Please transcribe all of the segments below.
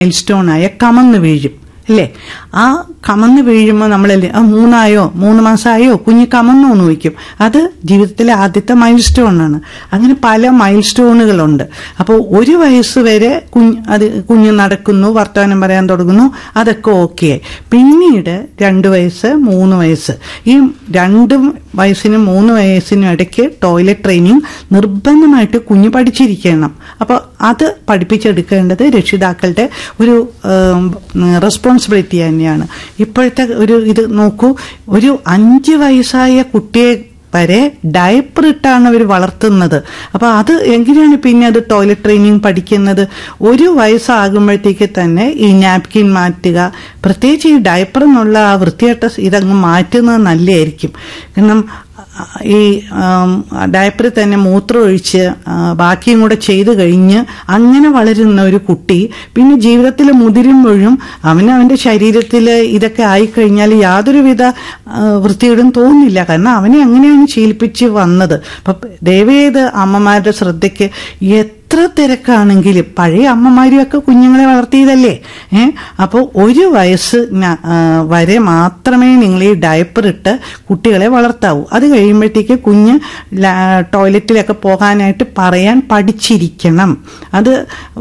mile stone ആയ കമന്ന് വീഴും അല്ലേ ആ കമന്ന് വീഴുമ്പോൾ നമ്മളല്ലേ ആ മൂന്നായോ മൂന്ന് മാസമായോ കുഞ്ഞ് കമന്നോ എന്ന് ചോദിക്കും അത് ജീവിതത്തിലെ ആദ്യത്തെ മൈൽ സ്റ്റോൺ ആണ് അങ്ങനെ പല മൈൽ സ്റ്റോണുകളുണ്ട് അപ്പോൾ ഒരു വയസ്സ് വരെ കുഞ്ഞ് അത് കുഞ്ഞ് നടക്കുന്നു വർത്തമാനം പറയാൻ തുടങ്ങുന്നു അതൊക്കെ ഓക്കെ പിന്നീട് രണ്ട് വയസ്സ് മൂന്ന് വയസ്സ് ഈ രണ്ടും വയസ്സിനും മൂന്ന് വയസ്സിനും ഇടയ്ക്ക് ടോയ്ലറ്റ് ട്രെയിനിങ് നിർബന്ധമായിട്ട് കുഞ്ഞ് പഠിച്ചിരിക്കണം അപ്പോൾ അത് പഠിപ്പിച്ചെടുക്കേണ്ടത് രക്ഷിതാക്കളുടെ ഒരു റെസ്പോൺസിബിലിറ്റി തന്നെയാണ് ഇപ്പോഴത്തെ ഒരു ഇത് നോക്കൂ ഒരു അഞ്ച് വയസ്സായ കുട്ടിയെ വരെ ഡയപ്പർ ഇട്ടാണ് അവർ വളർത്തുന്നത് അപ്പൊ അത് എങ്ങനെയാണ് പിന്നെ അത് ടോയ്ലറ്റ് ട്രെയിനിങ് പഠിക്കുന്നത് ഒരു വയസ്സാകുമ്പോഴത്തേക്ക് തന്നെ ഈ നാപ്കിൻ മാറ്റുക പ്രത്യേകിച്ച് ഈ ഡയപ്പർ എന്നുള്ള ആ വൃത്തിയായിട്ട ഇതങ്ങ് മാറ്റുന്നത് നല്ലതായിരിക്കും കാരണം ഈ ഡയപ്പറിൽ തന്നെ മൂത്രം ഒഴിച്ച് ബാക്കിയും കൂടെ ചെയ്തു കഴിഞ്ഞ് അങ്ങനെ വളരുന്ന ഒരു കുട്ടി പിന്നെ ജീവിതത്തിൽ മുതിരുമ്പോഴും അവന് അവന്റെ ശരീരത്തിൽ ഇതൊക്കെ ആയിക്കഴിഞ്ഞാൽ യാതൊരുവിധ വൃത്തിയോടും തോന്നില്ല കാരണം അവനെ അങ്ങനെയാണ് ശീലിപ്പിച്ച് വന്നത് അപ്പൊ ദയവേത് അമ്മമാരുടെ ശ്രദ്ധയ്ക്ക് എത്ര തിരക്കാണെങ്കിലും പഴയ അമ്മമാരെയൊക്കെ കുഞ്ഞുങ്ങളെ വളർത്തിയതല്ലേ ഏ അപ്പോൾ ഒരു വയസ്സ് വരെ മാത്രമേ നിങ്ങൾ ഈ ഡയപ്പർ ഇട്ട് കുട്ടികളെ വളർത്താവൂ അത് കഴിയുമ്പോഴത്തേക്ക് കുഞ്ഞ് ടോയ്ലറ്റിലൊക്കെ പോകാനായിട്ട് പറയാൻ പഠിച്ചിരിക്കണം അത്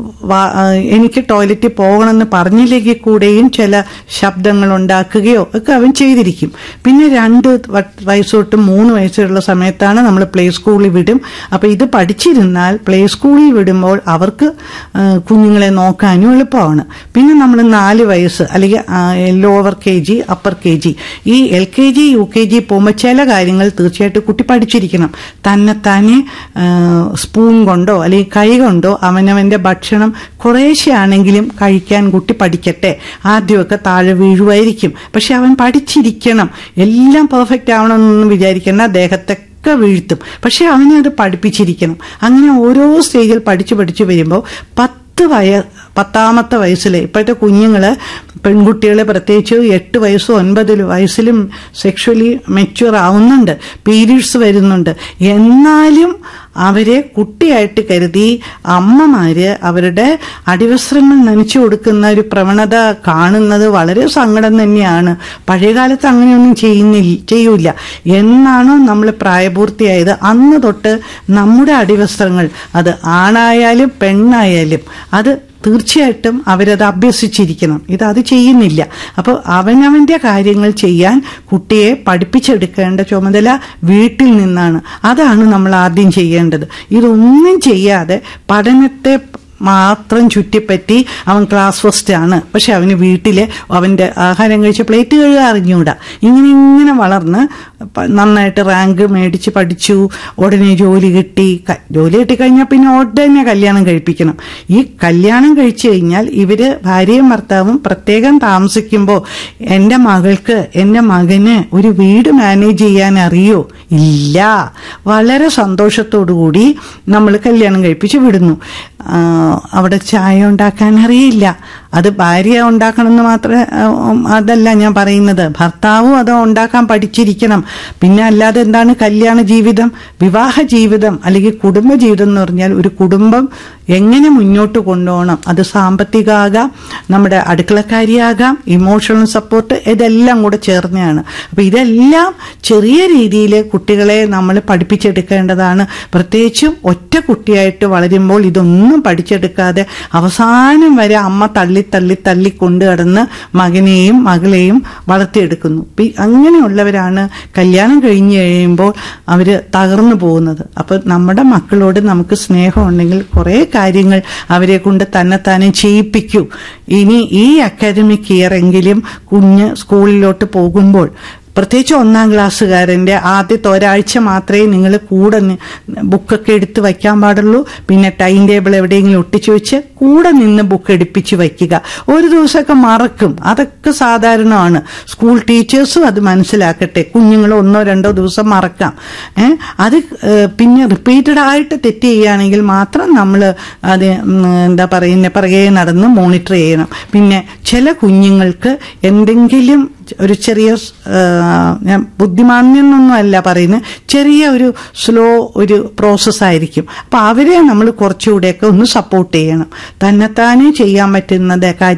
എനിക്ക് ടോയ്ലറ്റിൽ പോകണമെന്ന് പറഞ്ഞില്ലെങ്കിൽ കൂടെയും ചില ശബ്ദങ്ങൾ ഉണ്ടാക്കുകയോ ഒക്കെ അവൻ ചെയ്തിരിക്കും പിന്നെ രണ്ട് വയസ്സ് തൊട്ട് മൂന്ന് വയസ്സുള്ള സമയത്താണ് നമ്മൾ പ്ലേ സ്കൂളിൽ വിടും അപ്പൊ ഇത് പഠിച്ചിരുന്നാൽ പ്ലേ സ്കൂളിൽ വിടുമ്പോൾ അവർക്ക് കുഞ്ഞുങ്ങളെ നോക്കാനും എളുപ്പമാണ് പിന്നെ നമ്മൾ നാല് വയസ്സ് അല്ലെങ്കിൽ lower K G upper K G ഈ L K G U K G പോകുമ്പോൾ ചില കാര്യങ്ങൾ തീർച്ചയായിട്ടും കുട്ടി പഠിച്ചിരിക്കണം തന്നെത്താനെ സ്പൂൺ കൊണ്ടോ അല്ലെങ്കിൽ കൈ കൊണ്ടോ അവനവന്റെ ഭക്ഷണം കുറേശ്ശെ ആണെങ്കിലും കഴിക്കാൻ കുട്ടി പഠിക്കട്ടെ ആദ്യമൊക്കെ താഴെ വീഴുമായിരിക്കും പക്ഷെ അവൻ പഠിച്ചിരിക്കണം എല്ലാം പെർഫെക്റ്റ് ആവണമെന്നൊന്നും വിചാരിക്കേണ്ട ദേഹത്തെ ഒക്കെ വീഴ്ത്തും പക്ഷെ അവനെ അത് പഠിപ്പിച്ചിരിക്കണം അങ്ങനെ ഓരോ സ്റ്റേജിൽ പഠിച്ചു പഠിച്ചു വരുമ്പോൾ പത്ത് വയ പത്താമത്തെ വയസ്സിൽ ഇപ്പോഴത്തെ കുഞ്ഞുങ്ങള് പെൺകുട്ടികളെ പ്രത്യേകിച്ച് എട്ട് വയസ്സും ഒൻപത് വയസ്സിലും സെക്ഷലി മെച്യൂർ ആവുന്നുണ്ട് പീരീഡ്സ് വരുന്നുണ്ട് എന്നാലും അവരെ കുട്ടിയായിട്ട് കരുതി അമ്മമാര് അവരുടെ അടിവസ്ത്രങ്ങൾ നനച്ചു കൊടുക്കുന്ന ഒരു പ്രവണത കാണുന്നത് വളരെ സങ്കടം തന്നെയാണ് പഴയകാലത്ത് അങ്ങനെയൊന്നും ചെയ്യുന്നില്ല ചെയ്യൂല എന്നാണോ നമ്മൾ പ്രായപൂർത്തിയായത് അന്ന് തൊട്ട് നമ്മുടെ അടിവസ്ത്രങ്ങൾ അത് ആണായാലും പെണ്ണായാലും അത് തീർച്ചയായിട്ടും അവരത് അഭ്യസിച്ചിരിക്കണം ഇത് അത് ചെയ്യുന്നില്ല അപ്പോൾ അവനവന്റെ കാര്യങ്ങൾ ചെയ്യാൻ കുട്ടിയെ പഠിപ്പിച്ചെടുക്കേണ്ട ചുമതല വീട്ടിൽ നിന്നാണ് അതാണ് നമ്മൾ ആദ്യം ചെയ്യേണ്ടത് ഇതൊന്നും ചെയ്യാതെ പഠനത്തെ മാത്രം ചുറ്റിപ്പറ്റി അവൻ ക്ലാസ് ഫസ്റ്റ് ആണ് പക്ഷെ അവന് വീട്ടിലെ അവന്റെ ആഹാരം കഴിച്ച പ്ലേറ്റ് കഴുകാൻ അറിഞ്ഞൂടാ ഇങ്ങനെ ഇങ്ങനെ വളർന്ന് നന്നായിട്ട് റാങ്ക് മേടിച്ച് പഠിച്ചു ഉടനെ ജോലി കിട്ടി ജോലി കിട്ടിക്കഴിഞ്ഞാൽ പിന്നെ ഉടനെ കല്യാണം കഴിപ്പിക്കണം ഈ കല്യാണം കഴിച്ചു കഴിഞ്ഞാൽ ഇവര് ഭാര്യയും ഭർത്താവും പ്രത്യേകം താമസിക്കുമ്പോൾ എൻ്റെ മകൾക്ക് എൻ്റെ മകന് ഒരു വീട് മാനേജ് ചെയ്യാൻ അറിയോ ഇല്ല വളരെ സന്തോഷത്തോടു കൂടി നമ്മൾ കല്യാണം കഴിപ്പിച്ച് വിടുന്നു അവിടെ ചായ ഉണ്ടാക്കാൻ അറിയില്ല അത് ഭാര്യ ഉണ്ടാക്കണമെന്ന് മാത്രമേ അതല്ല ഞാൻ പറയുന്നത് ഭർത്താവും അത് ഉണ്ടാക്കാൻ പഠിച്ചിരിക്കണം പിന്നെ അല്ലാതെ എന്താണ് കല്യാണ ജീവിതം വിവാഹ ജീവിതം അല്ലെങ്കിൽ കുടുംബ ജീവിതം എന്ന് പറഞ്ഞാൽ ഒരു കുടുംബം എങ്ങനെ മുന്നോട്ട് കൊണ്ടുപോകണം അത് സാമ്പത്തികമാകാം നമ്മുടെ അടുക്കളക്കാരിയാകാം ഇമോഷണൽ സപ്പോർട്ട് ഇതെല്ലാം കൂടെ ചേർന്നതാണ് അപ്പൊ ഇതെല്ലാം ചെറിയ രീതിയിൽ കുട്ടികളെ നമ്മൾ പഠിപ്പിച്ചെടുക്കേണ്ടതാണ് പ്രത്യേകിച്ചും ഒറ്റ കുട്ടിയായിട്ട് വളരുമ്പോൾ ഇതൊന്നും പഠിച്ചെടുക്കാതെ അവസാനം വരെ അമ്മ തള്ളി തള്ളി തള്ളി കൊണ്ടു കടന്ന് മകനെയും മകളെയും വളർത്തിയെടുക്കുന്നു അങ്ങനെയുള്ളവരാണ് കല്യാണം കഴിഞ്ഞു കഴിയുമ്പോൾ അവര് തകർന്നു പോകുന്നത് അപ്പൊ നമ്മുടെ മക്കളോട് നമുക്ക് സ്നേഹം ഉണ്ടെങ്കിൽ കുറെ കാര്യങ്ങൾ അവരെ കൊണ്ട് തന്നെത്താനെ ചെയ്യിപ്പിക്കൂ ഇനി ഈ അക്കാദമിക് ഇയർ എങ്കിലും കുഞ്ഞ് സ്കൂളിലോട്ട് പോകുമ്പോൾ പ്രത്യേകിച്ച് ഒന്നാം ക്ലാസ്സുകാരന്റെ ആദ്യത്തെ ഒരാഴ്ച മാത്രമേ നിങ്ങൾ കൂടെ ബുക്കൊക്കെ എടുത്ത് വയ്ക്കാൻ പാടുള്ളൂ പിന്നെ ടൈം ടേബിൾ എവിടെയെങ്കിലും ഒട്ടിച്ചു വെച്ച് കൂടെ നിന്ന് ബുക്ക് എടുപ്പിച്ച് വയ്ക്കുക ഒരു ദിവസമൊക്കെ മറക്കും അതൊക്കെ സാധാരണമാണ് സ്കൂൾ ടീച്ചേഴ്സും അത് മനസ്സിലാക്കട്ടെ കുഞ്ഞുങ്ങൾ ഒന്നോ രണ്ടോ ദിവസം മറക്കാം ഏഹ് അത് പിന്നെ റിപ്പീറ്റഡ് ആയിട്ട് തെറ്റ് ചെയ്യുകയാണെങ്കിൽ മാത്രം നമ്മൾ അത് എന്താ പറയുന്ന പിറകെ നടന്ന് മോണിറ്റർ ചെയ്യണം പിന്നെ ചില കുഞ്ഞുങ്ങൾക്ക് എന്തെങ്കിലും ഒരു ചെറിയ ആ, ഞാൻ ബുദ്ധിമാന്യം എന്നൊന്നും അല്ല പറയുന്നത് ചെറിയ ഒരു സ്ലോ ഒരു പ്രോസസ് ആയിരിക്കും അപ്പൊ അവരെ നമ്മൾ കുറച്ചുകൂടെയൊക്കെ ഒന്ന് സപ്പോർട്ട് ചെയ്യണം തന്നെത്താനെ ചെയ്യാൻ പറ്റുന്നത് കാര്യം